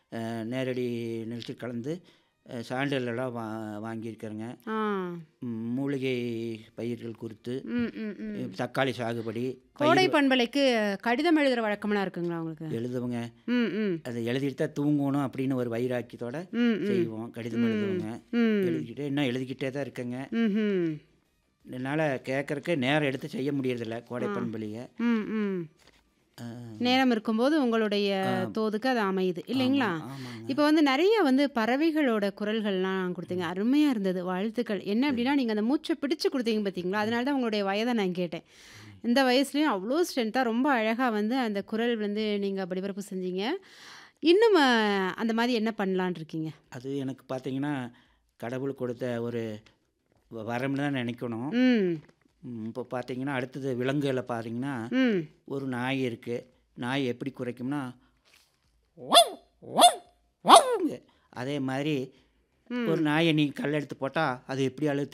அஹ், நேரடி நிகழ்ச்சி கலந்து அஹ், சான்றிதழெல்லாம் வா வாங்கியிருக்கிறேங்க ஆ ம், மூலிகை பயிர்கள் குறித்து ம் ம் ம் தக்காளி சாகுபடி கோடை பண்பலைக்கு கடிதம் எழுதுகிற வழக்கமெல்லாம் இருக்குங்களா உங்களுக்கு எழுதுவங்க ம் ம் அதை எழுதிட்டு தான் தூங்கணும் அப்படின்னு ஒரு வைராக்கியத்தோட ம் ம் செய்வோம் கடிதம் எழுதுவோங்க ம் எழுதிக்கிட்டே இன்னும் எழுதிக்கிட்டே தான் இருக்கேங்க ம்ஹும். என்னால் கேட்கறக்கு நேரம் எடுத்து செய்ய முடியறதில்ல கோடை பண்பலியை ம் ம் நேரம் இருக்கும்போது உங்களுடைய தோதுக்கு அது அமையுது இல்லைங்களா ஆமாங்க இப்போ வந்து நிறைய வந்து பறவைகளோட குரல்கள்லாம் கொடுத்தீங்க அருமையாக இருந்தது வாழ்த்துக்கள் என்ன அப்படின்னா நீங்கள் அந்த மூச்சை பிடிச்சு கொடுத்தீங்க பார்த்தீங்களா அதனால தான் உங்களுடைய வயதை நான் கேட்டேன் இந்த வயசுலேயும் அவ்வளோ ஸ்ட்ரென்த்தாக ரொம்ப அழகாக வந்து அந்த குரல் வந்து நீங்கள் ஒளிபரப்பு செஞ்சீங்க இன்னும் அஹ், அந்த மாதிரி என்ன பண்ணலான் இருக்கீங்க அது எனக்கு பார்த்தீங்கன்னா கடவுள் கொடுத்த ஒரு வ- வரம்னு தான் நினைக்கணும் ம் இப்போ பார்த்தீங்கன்னா அடுத்தது விலங்குகளை பார்த்தீங்கன்னா ம் ஒரு நாய் இருக்குது நாய் எப்படி குறைக்கும்னா அதே மாதிரி ஒரு நாயை நீங்கள் கல் எடுத்து போட்டால் அது எப்படி அழு